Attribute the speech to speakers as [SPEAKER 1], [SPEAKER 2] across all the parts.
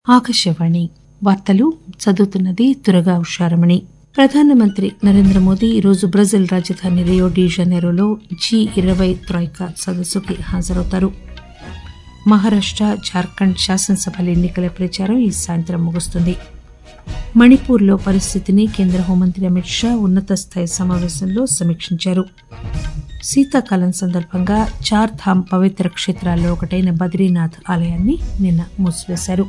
[SPEAKER 1] ఆకాశవాణి వార్తలు చదువుతున్నది దుర్గా ఉషారమణి ప్రధానమంత్రి నరేంద్ర మోదీ ఈరోజు బ్రెజిల్ రాజధాని రియో డి జనైరోలో జీ ఇరవై త్రాయ్కా సదస్సుకి హాజరవుతారు మహారాష్ట జార్ఖండ్ శాసనసభల ఎన్నికల ప్రచారం ఈ సాయంత్రం ముగుస్తుంది మణిపూర్లో పరిస్థితిని కేంద్ర హోంమంత్రి అమిత్ షా ఉన్నత స్థాయి సమావేశంలో సమీక్షించారు శీతాకాలం సందర్భంగా చార్ ధామ్ పవిత్ర క్షేత్రాల్లో ఒకటైన బద్రీనాథ్ ఆలయాన్ని నిన్న మూసివేశారు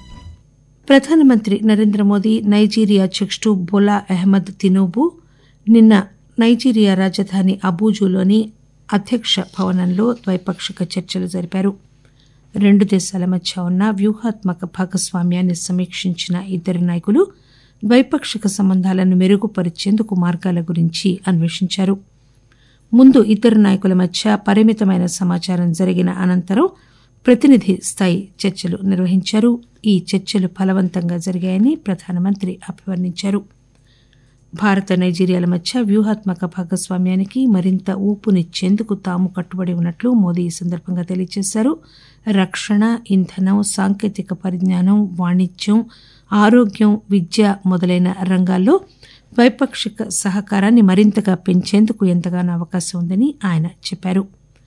[SPEAKER 1] ప్రధానమంత్రి నరేంద్ర మోదీ నైజీరియా అధ్యకుడు బొలా అహ్మద్ తినోబు నిన్న నైజీరియా రాజధాని అబూజులోని అధ్యక్ష భవనంలో ద్వైపాక్షిక చర్చలు జరిపారు రెండు దేశాల మధ్య ఉన్న వ్యూహాత్మక భాగస్వామ్యాన్ని సమీక్షించిన ఇద్దరు నాయకులు ద్వైపాక్షిక సంబంధాలను మెరుగుపరిచేందుకు మార్గాల గురించి అన్వేషించారు ముందు ఇద్దరు నాయకుల మధ్య పరిమితమైన సమాచారం జరిగిన అనంతరం ప్రతినిధి స్థాయి చర్చలు నిర్వహించారు ఈ చర్చలు ఫలవంతంగా జరిగాయని ప్రధానమంత్రి అభివర్ణించారు భారత నైజీరియాల మధ్య వ్యూహాత్మక భాగస్వామ్యానికి మరింత ఊపునిచ్చేందుకు తాము కట్టుబడి ఉన్నట్లు మోదీ ఈ సందర్భంగా తెలియజేశారు రక్షణ ఇంధనం సాంకేతిక పరిజ్ఞానం వాణిజ్యం ఆరోగ్యం విద్య మొదలైన రంగాల్లో ద్వైపాక్షిక సహకారాన్ని మరింతగా పెంచేందుకు ఎంతగానో అవకాశం ఉందని ఆయన చెప్పారు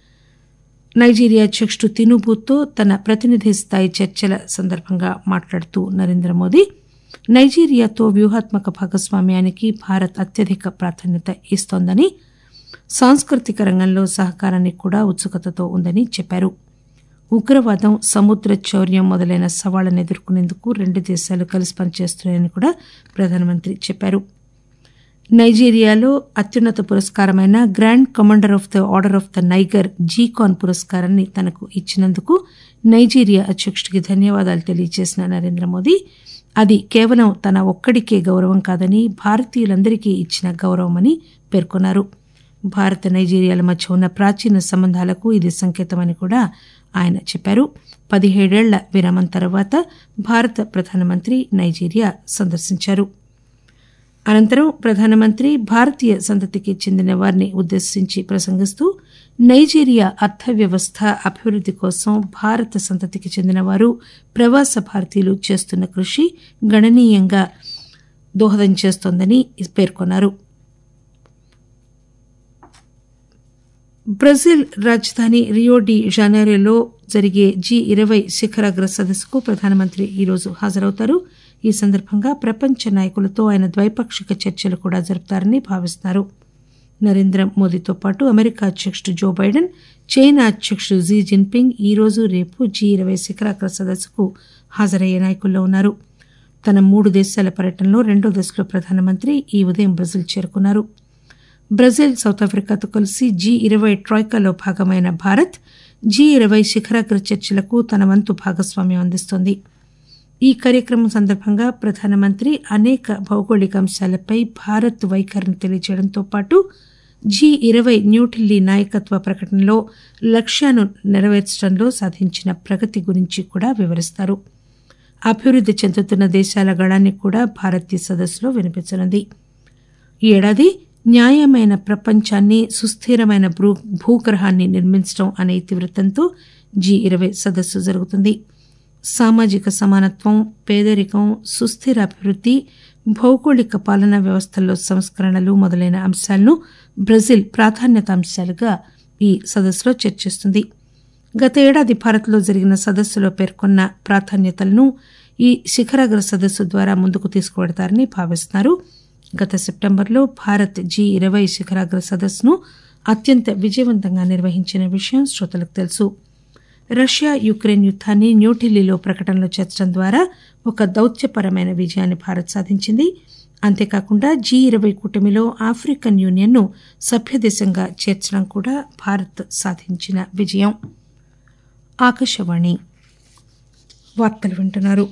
[SPEAKER 1] నైజీరియా అధ్యకుడు తినుబుతో తన ప్రతినిధి స్థాయి చర్చల సందర్భంగా మాట్లాడుతూ నరేంద్ర మోదీ నైజీరియాతో వ్యూహాత్మక భాగస్వామ్యానికి భారత్ అత్యధిక ప్రాధాన్యత ఇస్తోందని సాంస్కృతిక రంగంలో సహకారానికి కూడా ఉత్సుకతతో ఉందని చెప్పారు ఉగ్రవాదం సముద్ర చౌర్యం మొదలైన సవాళ్లను ఎదుర్కొనేందుకు రెండు దేశాలు కలిసి పనిచేస్తున్నాయని కూడా ప్రధానమంత్రి చెప్పారు నైజీరియాలో అత్యున్నత పురస్కారమైన grand commander of the order of the Niger జీకాన్ పురస్కారాన్ని తనకు ఇచ్చినందుకు నైజీరియా అధ్యకుడికి ధన్యవాదాలు తెలియజేసిన నరేంద్ర మోదీ అది కేవలం తన ఒక్కడికే గౌరవం కాదని భారతీయులందరికీ ఇచ్చిన గౌరవమని పేర్కొన్నారు భారత నైజీరియాల మధ్య ఉన్న ప్రాచీన సంబంధాలకు ఇది సంకేతమని కూడా ఆయన చెప్పారు పదిహేడేళ్ల విరామం తర్వాత భారత ప్రధానమంత్రి నైజీరియా సందర్శించారు అనంతరం ప్రధానమంత్రి భారతీయ సంతతికి చెందిన వారిని ఉద్దేశించి ప్రసంగిస్తూ నైజీరియా అర్థవ్యవస్థ అభివృద్ది కోసం భారత సంతతికి చెందిన వారు ప్రవాస భారతీయులు చేస్తున్న కృషి గణనీయంగా దోహదం చేస్తోందని పేర్కొన్నారు బ్రెజిల్ రాజధాని రియో డి జనైరోలో జరిగే జీ ఇరవై శిఖరాగ్ర సదస్సుకు ప్రధానమంత్రి ఈరోజు హాజరవుతారు ఈ సందర్భంగా ప్రపంచ నాయకులతో ఆయన ద్వైపాక్షిక చర్చలు కూడా జరుపుతారని భావిస్తున్నారు నరేంద్ర మోదీతో పాటు అమెరికా అధ్యకుడు జో బైడెన్ చైనా అధ్యకుడు జీ జిన్పింగ్ ఈ రోజు రేపు జీ ఇరవై శిఖరాగ్ర సదస్సుకు హాజరయ్యే నాయకుల్లో ఉన్నారు తన మూడు దేశాల పర్యటనలో రెండో దశలో ప్రధానమంత్రి ఈ ఉదయం బ్రెజిల్ చేరుకున్నారు బ్రెజిల్ సౌత్ ఆఫ్రికాతో కలిసి జీ ఇరవై ట్రాయ్కాలో భాగమైన భారత్ జీ ఇరవై శిఖరాగ్ర చర్చలకు తన వంతు భాగస్వామ్యం అందిస్తోంది ఈ కార్యక్రమం సందర్భంగా ప్రధానమంత్రి అనేక భౌగోళిక అంశాలపై భారత్ వైఖరిని తెలియజేయడంతో పాటు జీ ఇరవై న్యూఢిల్లీ నాయకత్వ ప్రకటనలో లక్ష్యాన్ని నెరవేర్చడంలో సాధించిన ప్రగతి గురించి కూడా వివరిస్తారు అభివృద్ది చెందుతున్న దేశాల గళాన్ని కూడా భారత్ ఈ సదస్సులో వినిపించనుంది ఈ ఏడాది న్యాయమైన ప్రపంచాన్ని సుస్థిరమైన భూ భూగ్రహాన్ని నిర్మించడం అనే ఇతివృత్తంతో జీ ఇరవై సదస్సు జరుగుతుంది సామాజిక సమానత్వం పేదరికం సుస్థిర అభివృద్ది భౌగోళిక పాలనా వ్యవస్థల్లో సంస్కరణలు మొదలైన అంశాలను బ్రెజిల్ ప్రాధాన్యత అంశాలుగా ఈ సదస్సులో చర్చిస్తుంది గత ఏడాది భారత్లో జరిగిన సదస్సులో పేర్కొన్న ప్రాధాన్యతలను ఈ శిఖరాగ్ర సదస్సు ద్వారా ముందుకు తీసుకువెడతారని భావిస్తున్నారు గత సెప్టెంబర్లో భారత్ జీ ఇరవై శిఖరాగ్ర సదస్సును అత్యంత విజయవంతంగా నిర్వహించిన విషయం శ్రోతలకు తెలుసు రష్యా యుక్రెయిన్ యుద్దాన్ని న్యూఢిల్లీలో ప్రకటనలో చేర్చడం ద్వారా ఒక దౌత్యపరమైన విజయాన్ని భారత్ సాధించింది అంతేకాకుండా జీ ఇరవై కూటమిలో ఆఫ్రికన్ యూనియన్ను సభ్యదేశంగా చేర్చడం కూడా భారత్ సాధించిన విజయం ఆకాశవాణి వార్తలు వింటున్నారు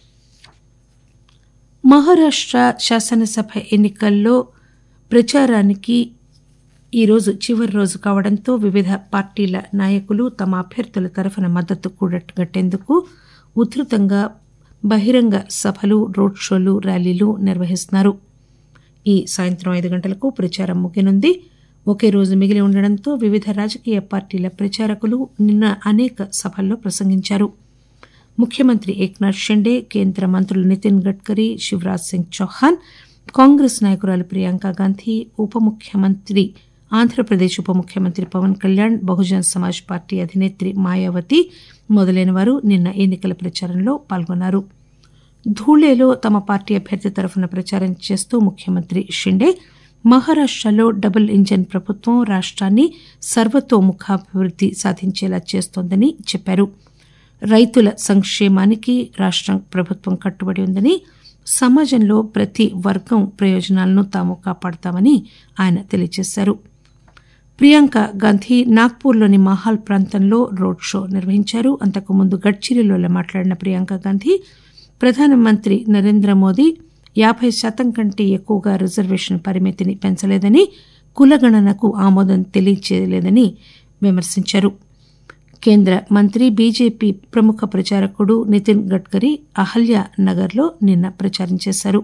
[SPEAKER 1] మహారాష్ట శాసనసభ ఎన్నికల్లో ప్రచారానికి ఈరోజు చివరి రోజు కావడంతో వివిధ పార్టీల నాయకులు తమ అభ్యర్థుల తరఫున మద్దతు కూడగట్టేందుకు ఉధృతంగా బహిరంగ సభలు రోడ్ షోలు ర్యాలీలు నిర్వహిస్తున్నారు ఈ సాయంత్రం ఐదు గంటలకు ప్రచారం ముగినుంది ఒకే రోజు మిగిలి ఉండడంతో వివిధ రాజకీయ పార్టీల ప్రచారకులు నిన్న అనేక సభల్లో ప్రసంగించారు ముఖ్యమంత్రి ఏక్నాథ్ షిండే కేంద్ర మంత్రులు నితిన్ గడ్కరీ శివరాజ్ సింగ్ చౌహాన్ కాంగ్రెస్ నాయకురాలు ప్రియాంక గాంధీ ఉప ముఖ్యమంత్రి ఆంధ్రప్రదేశ్ ఉప ముఖ్యమంత్రి పవన్ కళ్యాణ్ బహుజన్ సమాజ్ పార్టీ అధినేత్రి మాయావతి మొదలైన వారు నిన్న ఎన్నికల ప్రచారంలో పాల్గొన్నారు ధూళేలో తమ పార్టీ అభ్యర్థి తరఫున ప్రచారం చేస్తూ ముఖ్యమంత్రి షిండే మహారాష్టలో డబుల్ ఇంజన్ ప్రభుత్వం రాష్ట్రాన్ని సర్వతోముఖాభివృద్ది సాధించేలా చేస్తోందని చెప్పారు రైతుల సంక్షేమానికి రాష్ట్ర ప్రభుత్వం కట్టుబడి ఉందని సమాజంలో ప్రతి వర్గం ప్రయోజనాలను తాము కాపాడతామని ఆయన తెలియజేశారు ప్రియాంక గాంధీ నాగ్పూర్లోని మహాల్ ప్రాంతంలో రోడ్ షో నిర్వహించారు అంతకుముందు గడ్చిరిలో మాట్లాడిన ప్రియాంక గాంధీ ప్రధానమంత్రి నరేంద్ర మోదీ యాభై శాతం కంటే ఎక్కువగా రిజర్వేషన్ పరిమితిని పెంచలేదని కులగణనకు ఆమోదం తెలియచేయలేదని విమర్శించారు కేంద్ర మంత్రి బీజేపీ ప్రముఖ ప్రచారకుడు నితిన్ గడ్కరీ అహల్య నగర్లో నిన్న ప్రచారం చేశారు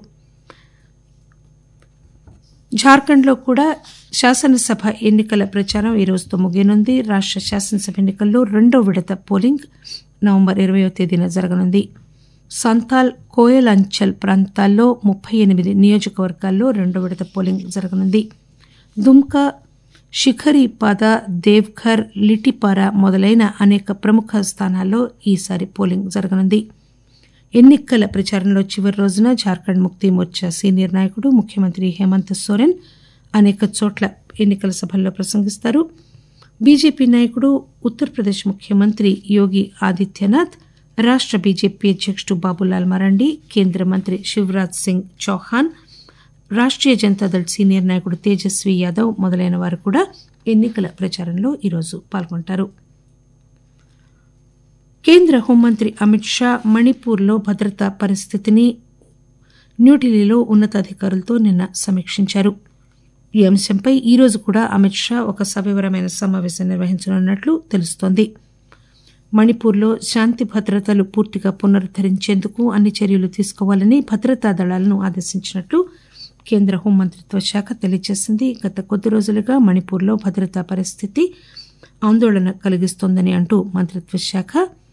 [SPEAKER 1] జార్ఖండ్లో కూడా శాసనసభ ఎన్నికల ప్రచారం ఈ రోజుతో ముగియనుంది రాష్ట శాసనసభ ఎన్నికల్లో రెండో విడత పోలింగ్ నవంబర్ ఇరవయో తేదీన జరగనుంది సంతాల్ కోయల్ అంచల్ ప్రాంతాల్లో ముప్పై ఎనిమిది నియోజకవర్గాల్లో రెండో విడత పోలింగ్ జరగనుంది దుమ్కా షిఖరీపాద దేవ్ఘర్ లిటిపారా మొదలైన అనేక ప్రముఖ స్థానాల్లో ఈసారి పోలింగ్ జరగనుంది ఎన్నికల ప్రచారంలో చివరి రోజున జార్ఖండ్ ముక్తి మోర్చా సీనియర్ నాయకుడు ముఖ్యమంత్రి హేమంత్ సోరెన్ అనేక చోట్ల ఎన్నికల సభల్లో ప్రసంగిస్తారు బీజేపీ నాయకుడు ఉత్తరప్రదేశ్ ముఖ్యమంత్రి యోగి ఆదిత్యనాథ్ రాష్ట బీజేపీ అధ్యకుడు బాబులాల్ మరాండి కేంద్ర మంత్రి శివరాజ్ సింగ్ చౌహాన్ రాష్టీయ జనతాదళ్ సీనియర్ నాయకుడు తేజస్వీ యాదవ్ మొదలైన వారు కూడా ఎన్నికల ప్రచారంలో ఈరోజు పాల్గొంటారు కేంద్ర హోంమంత్రి అమిత్ షా మణిపూర్లో భద్రతా పరిస్థితిని న్యూఢిల్లీలో ఉన్నతాధికారులతో నిన్న సమీక్షించారు ఈ అంశంపై ఈరోజు కూడా అమిత్ షా ఒక సవివరమైన సమావేశం నిర్వహించనున్నట్లు తెలుస్తోంది మణిపూర్లో శాంతి భద్రతలు పూర్తిగా పునరుద్దరించేందుకు అన్ని చర్యలు తీసుకోవాలని భద్రతా దళాలను ఆదేశించినట్లు కేంద్ర హోంమంత్రిత్వ శాఖ తెలియజేసింది గత కొద్ది రోజులుగా మణిపూర్లో భద్రతా పరిస్థితి ఆందోళన కలిగిస్తోందని అంటూ మంత్రిత్వ శాఖ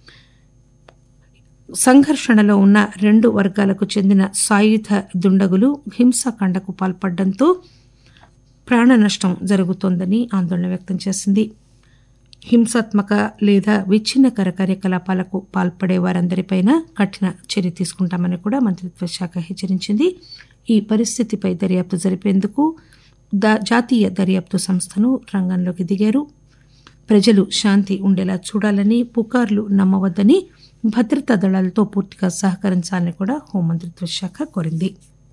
[SPEAKER 1] సంఘర్షణలో ఉన్న రెండు వర్గాలకు చెందిన సాయుధ దుండగులు హింసాకాండకు పాల్పడడంతో ప్రాణ నష్టం జరుగుతోందని ఆందోళన వ్యక్తం చేసింది హింసాత్మక లేదా విచ్ఛిన్నకర కార్యకలాపాలకు పాల్పడే వారందరిపైన కఠిన చర్య తీసుకుంటామని కూడా మంత్రిత్వ శాఖ హెచ్చరించింది ఈ పరిస్థితిపై దర్యాప్తు జరిపేందుకు జాతీయ దర్యాప్తు సంస్థను రంగంలోకి దిగారు ప్రజలు శాంతి ఉండేలా చూడాలని పుకార్లు నమ్మవద్దని భద్రతా దళాలతో పూర్తిగా సహకరించాలని కూడా హోంమంత్రిత్వ శాఖ కోరింది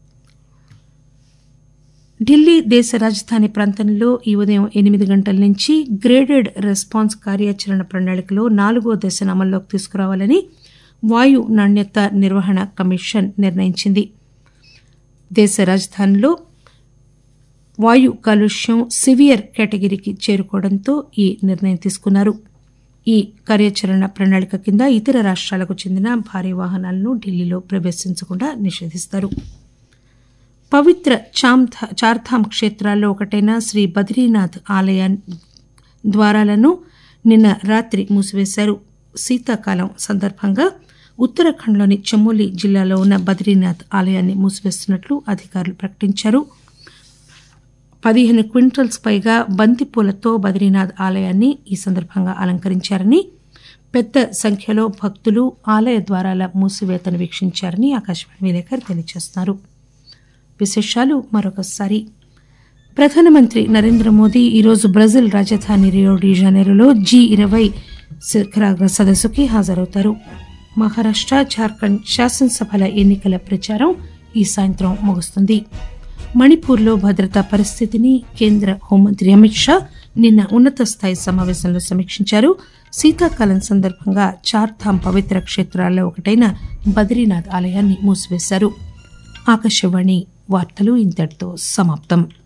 [SPEAKER 1] ఢిల్లీ దేశ రాజధాని ప్రాంతంలో ఈ ఉదయం ఎనిమిది గంటల నుంచి గ్రేడెడ్ రెస్పాన్స్ కార్యాచరణ ప్రణాళికలో నాలుగో దశను అమల్లోకి తీసుకురావాలని వాయు నాణ్యత నిర్వహణ కమిషన్ నిర్ణయించింది దేశ రాజధానిలో వాయు కాలుష్యం సివియర్ కేటగిరీకి చేరుకోవడంతో ఈ నిర్ణయం తీసుకున్నారు ఈ కార్యాచరణ ప్రణాళిక కింద ఇతర రాష్ట్రాలకు చెందిన భారీ వాహనాలను ఢిల్లీలో ప్రవేశించకుండా నిషేధిస్తారు పవిత్ర చార్ధామ్ క్షేత్రాల్లో ఒకటైన శ్రీ బద్రీనాథ్ ఆలయ ద్వారాలను నిన్న రాత్రి మూసివేశారు శీతాకాలం సందర్భంగా ఉత్తరాఖండ్లోని చమోలి జిల్లాలో ఉన్న బద్రీనాథ్ ఆలయాన్ని మూసివేస్తున్నట్లు అధికారులు ప్రకటించారు పదిహేను క్వింటల్స్ పైగా బంతిపూలతో బద్రీనాథ్ ఆలయాన్ని ఈ సందర్భంగా అలంకరించారని పెద్ద సంఖ్యలో భక్తులు ఆలయ ద్వారాల మూసివేతను వీక్షించారని ఆకాశవాణి విలేకరు తెలియజేస్తున్నారు విశేషాలు మరొకసారి ప్రధానమంత్రి నరేంద్ర మోదీ ఈరోజు బ్రెజిల్ రాజధాని రియో డి జనీరోలో జీ ఇరవై శిఖరాగ్ర సదస్సుకి హాజరవుతారు మహారాష్ట జార్ఖండ్ శాసనసభల ఎన్నికల ప్రచారం ఈ సాయంత్రం ముగుస్తుంది మణిపూర్లో భద్రతా పరిస్థితిని కేంద్ర హోంమంత్రి అమిత్ షా నిన్న ఉన్నత స్థాయి సమావేశంలో సమీక్షించారు శీతాకాలం సందర్భంగా చార్ధామ్ పవిత్ర క్షేత్రాల్లో ఒకటైన బద్రీనాథ్ ఆలయాన్ని మూసివేశారు ఆకాశవాణి వార్తలు ఇంతటితో సమాప్తం